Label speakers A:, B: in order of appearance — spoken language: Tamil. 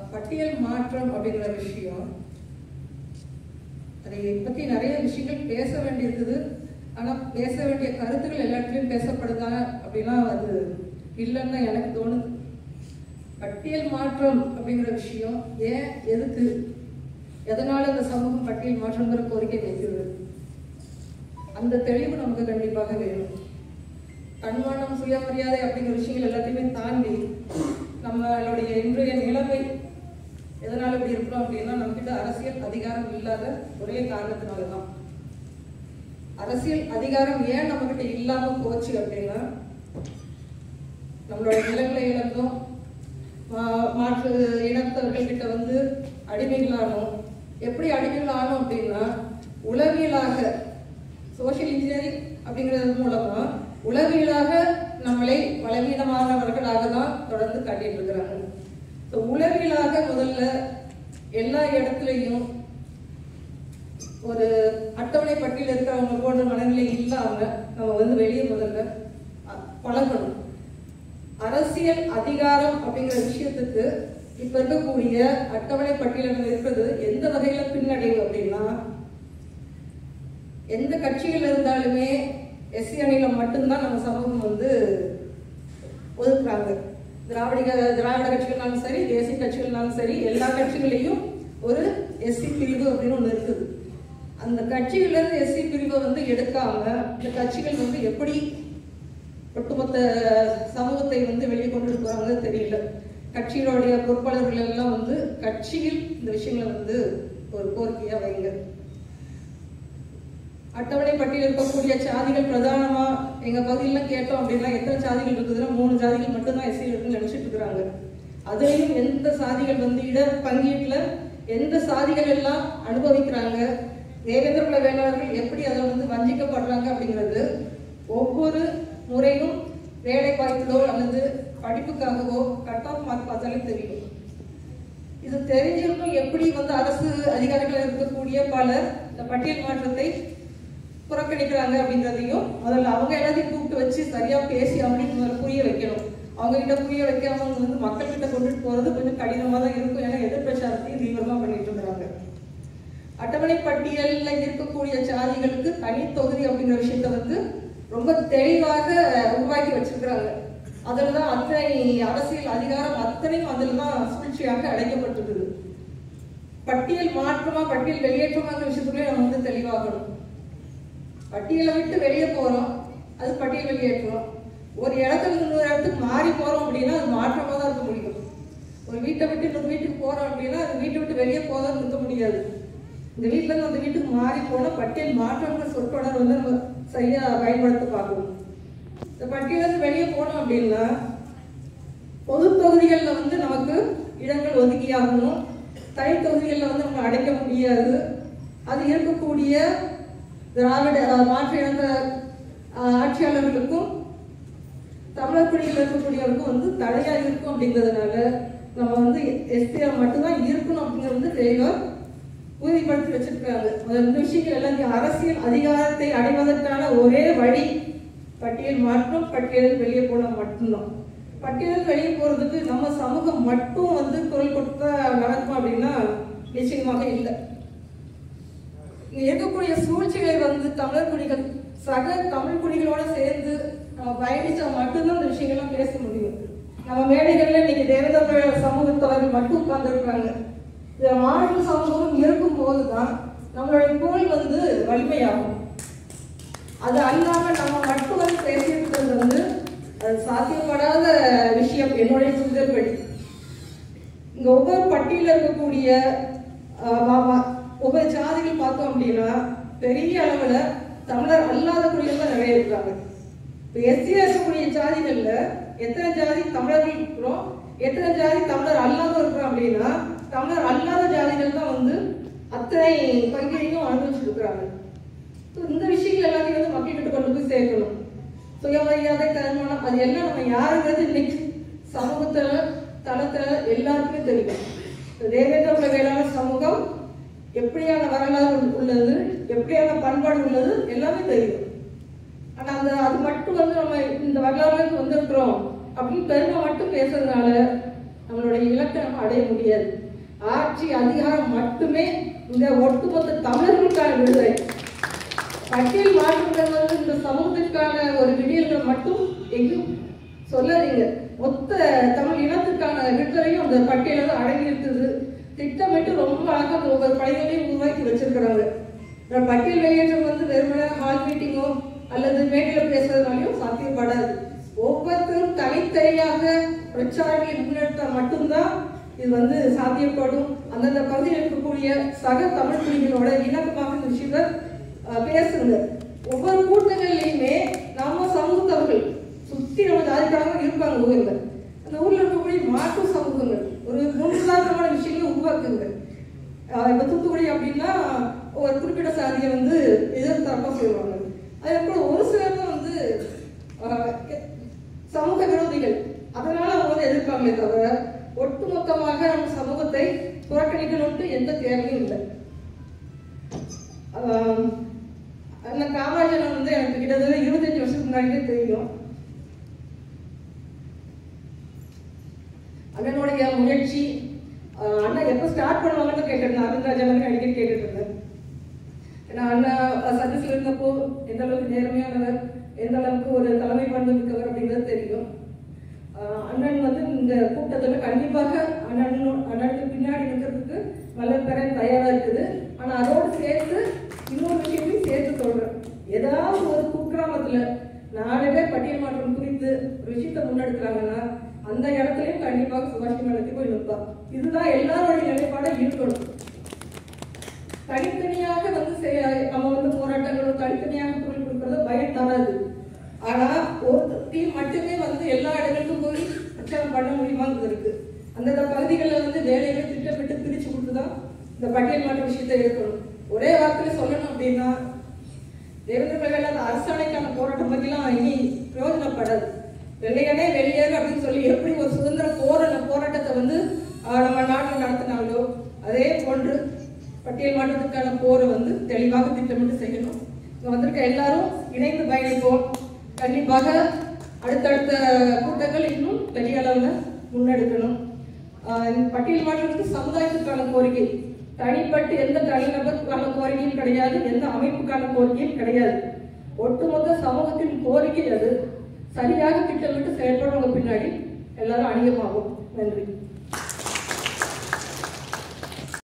A: பட்டியல் மாற்றம் அப்படிங்கிற விஷயம் அதை பற்றி நிறைய விஷயங்கள் பேச வேண்டியிருக்குது ஆனால் பேச வேண்டிய கருத்துக்கள் எல்லா இடத்துலையும் பேசப்படுதா அப்படின்னா அது இல்லைன்னு தான் எனக்கு தோணுது பட்டியல் மாற்றம் அப்படிங்கிற விஷயம் ஏன் எதுக்கு எதனால இந்த சமூகம் பட்டியல் மாற்றங்கிற கோரிக்கை வைக்கிறது அந்த தெளிவு நமக்கு கண்டிப்பாக வேணும் தன்மானம் சுயமரியாதை அப்படிங்கிற விஷயங்கள் எல்லாத்தையுமே தாண்டி நம்மளுடைய இன்றைய நிலைமை எதனால இப்படி இருக்கிறோம் அப்படின்னா நம்மகிட்ட அரசியல் அதிகாரம் இல்லாத ஒரே காரணத்தினால தான் அரசியல் அதிகாரம் ஏன் நம்மகிட்ட இல்லாம போச்சு அப்படின்னா நம்மளோட நிலங்களை இழந்தோம் மா- மாற்று இனத்தவர்கள் கிட்ட வந்து அடிமைகளானோம் எப்படி அடிமைகள் ஆனோம் அப்படின்னா உளவியலாக சோஷியல் இன்ஜினியரிங் அப்படிங்கிறது மூலமா உளவியலாக நம்மளை பலவீனமானவர்களாக தான் தொடர்ந்து காட்டிட்டு இருக்கிறாங்க ஸோ உளவியலாக முதல்ல எல்லா இடத்துலையும் ஒரு அட்டவணை பட்டியல் இருக்கிறவங்க போன்ற மனநிலை இல்லாம நம்ம வந்து வெளியே முதல்ல அ- பழகணும் அரசியல் அதிகாரம் அப்படிங்கிற விஷயத்துக்கு இப்ப இருக்கக்கூடிய அட்டவணை பட்டியலில் இருக்கிறது எந்த வகையில பின்னடைவு அப்படின்னா எந்த கட்சிகள் இருந்தாலுமே எஸ்சி அணியில மட்டும்தான் நம்ம சமூகம் வந்து ஒதுக்குறாங்க திராவிட திராவிட கட்சிகள்னாலும் சரி தேசிய கட்சிகள்னாலும் சரி எல்லா கட்சிகளையும் ஒரு எஸ்சி பிரிவு அப்படின்னு ஒன்று இருக்குது அந்த கட்சிகள்ல இருந்து எஸ்சி பிரிவை வந்து எடுக்காம இந்த கட்சிகள் வந்து எப்படி ஒட்டுமொத்த சமூகத்தை வந்து வெளியே கொண்டு போறாங்க தெரியல கட்சிகளுடைய பொறுப்பாளர்கள் எல்லாம் வந்து கட்சியில் இந்த விஷயங்களை வந்து ஒரு கோரிக்கையா வைங்க அட்டவணை பட்டியல் இருக்கக்கூடிய சாதிகள் பிரதானமா எங்க பகுதியில கேட்டோம் அப்படின்னா எத்தனை சாதிகள் இருக்குதுன்னா மூணு ஜாதிகள் மட்டும்தான் எஸ்சி இருக்குன்னு நினைச்சிட்டு இருக்கிறாங்க அதுலயும் எந்த சாதிகள் வந்து இட பங்கீட்டுல எந்த சாதிகள் எல்லாம் அனுபவிக்கிறாங்க தேவேந்திர குல வேளாளர்கள் எப்படி அதை வந்து வஞ்சிக்கப்படுறாங்க அப்படிங்கிறது ஒவ்வொரு முறையும் வேலை வாய்ப்பிலோ அல்லது படிப்புக்காகவோ கட் ஆஃப் மார்க் பார்த்தாலே தெரியும் இது தெரிஞ்சிருந்தும் எப்படி வந்து அரசு அதிகாரிகள் இருக்கக்கூடிய பலர் இந்த பட்டியல் மாற்றத்தை புறக்கணிக்கிறாங்க அப்படின்றதையும் முதல்ல அவங்க எல்லாத்தையும் கூப்பிட்டு வச்சு சரியா பேசி அவங்களுக்கு முதல்ல புரிய வைக்கணும் அவங்க கிட்ட புரிய வைக்காம அவங்க வந்து மக்கள் கிட்ட கொண்டுட்டு போறது கொஞ்சம் கடினமா தான் இருக்கும் ஏன்னா எதிர் பிரச்சாரத்தையும் தீவிரமா பண்ணிட்டு இருக்கிறாங்க அட்டவணை பட்டியல்ல இருக்கக்கூடிய சாதிகளுக்கு தனி தொகுதி அப்படிங்கிற விஷயத்த வந்து ரொம்ப தெளிவாக உருவாக்கி வச்சிருக்கிறாங்க அதில் தான் அத்தனை அரசியல் அதிகாரம் அத்தனையும் அதில் தான் சூழ்ச்சியாக அடைக்கப்பட்டிருக்குது பட்டியல் மாற்றமா பட்டியல் வெளியேற்றமாங்கிற விஷயத்துக்குள்ளே நம்ம வந்து தெளிவாகணும் பட்டியலை விட்டு வெளியே போறோம் அது பட்டியல் வெளியேற்றணும் ஒரு இடத்துல இருந்து இன்னொரு இடத்துக்கு மாறி போறோம் அப்படின்னா அது மாற்றமா தான் இருக்க முடியும் ஒரு வீட்டை விட்டு இன்னொரு வீட்டுக்கு போறோம் அப்படின்னா அது வீட்டை விட்டு வெளியே போதான் இருக்க முடியாது இந்த வீட்டுல இருந்து அந்த வீட்டுக்கு மாறி போனா பட்டியல் மாற்றம்ங்கிற சொற்றொடர் வந்து நம்ம சரியா பயன்படுத்த பார்க்கணும் இந்த பட்டியல இருந்து வெளியே போனோம் அப்படின்னா பொது தொகுதிகளில் வந்து நமக்கு இடங்கள் ஒதுக்கியாகணும் தனி தொகுதிகளில் வந்து நம்ம அடைக்க முடியாது அது இருக்கக்கூடிய திராவிட அஹ், மாற்று இனத்த அஹ், ஆட்சியாளர்களுக்கும் தமிழர் குடியில் இருக்கக்கூடியவருக்கும் வந்து தடையா இருக்கும் அப்படிங்கிறதுனால நம்ம வந்து எஸ்பிஆர் மட்டும்தான் இருக்கணும் அப்படிங்கிறது வந்து தெளிவா உறுதிப்படுத்தி வச்சிருக்காங்க முதல்ல இந்த விஷயங்கள் எல்லாம் இங்க அரசியல் அதிகாரத்தை அடைவதற்கான ஒரே வழி பட்டியல் மாற்றம் பட்டியலில் வெளியே போனா மட்டும்தான் பட்டியலில் வெளியே போறதுக்கு நம்ம சமூகம் மட்டும் வந்து குரல் கொடுத்தா நடக்கும் அப்படின்னா நிச்சயமாக இல்லை இங்க இருக்கக்கூடிய சூழ்ச்சிகளை வந்து தமிழர் குடிகள் சக தமிழ் குடிகளோட சேர்ந்து நம்ம பயணிச்சா மட்டும்தான் இந்த விஷயங்கள்லாம் பேச முடியும் நம்ம மேடைகள்ல இன்னைக்கு தேவதா சமூகத்தவர்கள் மட்டும் உட்கார்ந்துருக்காங்க இந்த மாநில சமூகம் இருக்கும் போதுதான் நம்மளுடைய குரல் வந்து வலிமையாகும் அது அல்லாம நம்ம மட்டும் வந்து பேசியிருக்கிறது வந்து அது சாத்தியப்படாத விஷயம் என்னுடைய புரிதல் படி இங்க ஒவ்வொரு பட்டியல இருக்கக்கூடிய ஆஹ், வா- வா- ஒவ்வொரு ஜாதிகள் பார்த்தோம் அப்படின்னா பெரிய அளவுல தமிழர் அல்லாத குடிகள் தான் நிறைய இருக்காங்க இப்போ எஸ்சியா இருக்கக்கூடிய ஜாதிகள்ல எத்தனை ஜாதி தமிழர்கள் இருக்கிறோம் எத்தனை ஜாதி தமிழர் அல்லாத இருக்கிறோம் அப்படின்னா தமிழர் அல்லாத ஜாதிகள் தான் வந்து அத்தனை பங்கீடையும் அனுபவிச்சுட்டு இருக்கிறாங்க So, இந்த விஷயங்கள் எல்லாத்தையும் வந்து மக்கள்கிட்ட கொண்டு போய் சேர்க்கணும் சுயமரியாதை தன்மானம் அது எல்லாம் நம்ம யாருங்கிறது இன்னைக்கு சமூகத்துல தளத்துல எல்லாருக்குமே தெரியும் இந்த தேவேந்திர குல வேளாண் சமூகம் எப்படியான வரலாறு உள்ளது எப்படியான பண்பாடு உள்ளது எல்லாமே தெரியும் ஆனா அந்த அது மட்டும் வந்து நம்ம இந்த வரலாறுக்கு வந்திருக்கிறோம் அப்படின்னு பெருமை மட்டும் பேசுறதுனால நம்மளுடைய இலக்கை நம்ம அடைய முடியாது ஆட்சி அதிகாரம் மட்டுமே இந்த ஒட்டுமொத்த தமிழர்களுக்கான விடுதலை பட்டியல் மாற்றங்கள் வந்து இந்த சமூகத்திற்கான ஒரு விடியல்கள் மட்டும் எங்கும் சொல்லாதீங்க மொத்த தமிழ் இனத்துக்கான விடுதலையும் அந்த பட்டியலில் தான் அடங்கி இருக்குது திட்டமிட்டு ரொம்ப அழகாக அந்த ஒவ்வொரு பணிகளையும் உருவாக்கி வச்சிருக்கிறாங்க இந்த பட்டியல் வெளியேற்றம் வந்து வெறுமனே ஹால் மீட்டிங்கோ அல்லது மேடையில் பேசுறதுனாலையும் சாத்தியப்படாது ஒவ்வொருத்தரும் தனித்தனியாக பிரச்சாரங்களை முன்னெடுத்தால் மட்டும்தான் இது வந்து சாத்தியப்படும் அந்தந்த பகுதியில் இருக்கக்கூடிய சக தமிழ் குடிகளோட இணக்கமாக இந்த விஷயத்தை அஹ், பேசுங்க ஒவ்வொரு கூட்டங்கள்லையுமே நாம சமூகத்தவர்கள் சுத்தி நம்ம ஜாதிக்காரங்க இருப்பாங்க ஊர்ல அந்த ஊர்ல இருக்கக்கூடிய மாற்று சமூகங்கள் ஒரு முன்னுதாரணமான விஷயங்களை உருவாக்குங்க அஹ், இப்ப தூத்துக்குடி அப்படின்னா ஒரு குறிப்பிட்ட சாதியை வந்து எதிர்த்தரப்பா சொல்லுவாங்க அதுக்கப்புறம் ஒரு சிலர் தான் வந்து அஹ், எ- சமூக விரோதிகள் அதனால அவங்க வந்து எதிர்ப்பாங்களே தவிர ஒட்டுமொத்தமாக நம்ம சமூகத்தை புறக்கணிக்கணும்ட்டு எந்த தேவையும் இல்லை ஆஹ் அந்த காமராஜன் வந்து எனக்கு கிட்டத்தட்ட இருபத்தஞ்சு வருஷத்துக்கு முன்னாடியே தெரியும் அண்ணனுடைய முயற்சி ஆஹ் அண்ணன் எப்போ ஸ்டார்ட் பண்ணுவாங்கன்னு கேட்டிருந்தேன் அரவிந்தராஜன் வந்து அடிக்கடி கேட்டுட்டு இருந்தேன் ஏன்னா அண்ணா சர்வீஸ்ல இருந்தப்போ எந்த அளவுக்கு நேர்மையானவர் எந்த அளவுக்கு ஒரு தலைமை பண்பு மிக்கவர் அப்படிங்கிறது தெரியும் ஆஹ் அண்ணன் வந்து இந்த கூட்டத்தில் கண்டிப்பாக அண்ணன் அண்ணனுக்கு பின்னாடி நிற்கிறதுக்கு மலர் பெற தயாரா இருக்குது ஆனா அதோடு சேர்த்து இன்னொரு விஷயத்தையும் சேர்த்து சொல்றேன் ஏதாவது ஒரு குக்கிராமத்துல நாலு பேர் பட்டியல் மாற்றம் குறித்து ஒரு விஷயத்தை முன்னெடுக்கிறாங்கன்னா அந்த இடத்துலயும் கண்டிப்பாக சுபாஷ் மேலத்தை போய் நிற்பா இதுதான் எல்லாருடைய நிலைப்பாடா இருக்கணும் தனித்தனியாக வந்து செய- நம்ம வந்து போராட்டங்கள் தனித்தனியாக குரல் கொடுக்கறது பயம் தராது ஆனா ஒரு டீம் மட்டுமே வந்து எல்லா இடங்களுக்கும் போய் பிரச்சாரம் பண்ண முடியுமாங்கிறது இருக்கு அந்தந்த பகுதிகளில் வந்து வேலைகளை திட்டமிட்டு பிரிச்சு கொடுத்துதான் இந்த பட்டியல் மாற்ற விஷயத்தை எடுக்கணும் ஒரே வார்த்தையில சொல்லணும் அப்படின்னா தேவேந்திர பிரகாஷ் அந்த அரசாணைக்கான போராட்டம் பத்திலாம் இனி பிரயோஜனப்படாது வெள்ளையனே வெளியேறு அப்படின்னு சொல்லி எப்படி ஒரு சுதந்திர போர போராட்டத்தை வந்து ஆஹ், நம்ம நாட்டில் நடத்தினாங்களோ அதே போன்று பட்டியல் மாற்றத்துக்கான போரை வந்து தெளிவாக திட்டமிட்டு செய்யணும் இங்க வந்திருக்க எல்லாரும் இணைந்து பயணிப்போம் கண்டிப்பாக அடுத்தடுத்த கூட்டங்கள் இன்னும் பெரிய அளவில் முன்னெடுக்கணும் ஆஹ் இந்த பட்டியல் மாற்றத்துக்கு சமுதாயத்துக்கான கோரிக்கை தனிப்பட்டு எந்த தனிநபருக்கான கோரிக்கையும் கிடையாது எந்த அமைப்புக்கான கோரிக்கையும் கிடையாது ஒட்டுமொத்த சமூகத்தின் கோரிக்கை அது சரியாக திட்டமிட்டு செயல்படுறவங்க பின்னாடி எல்லாரும் அணியமாகும் நன்றி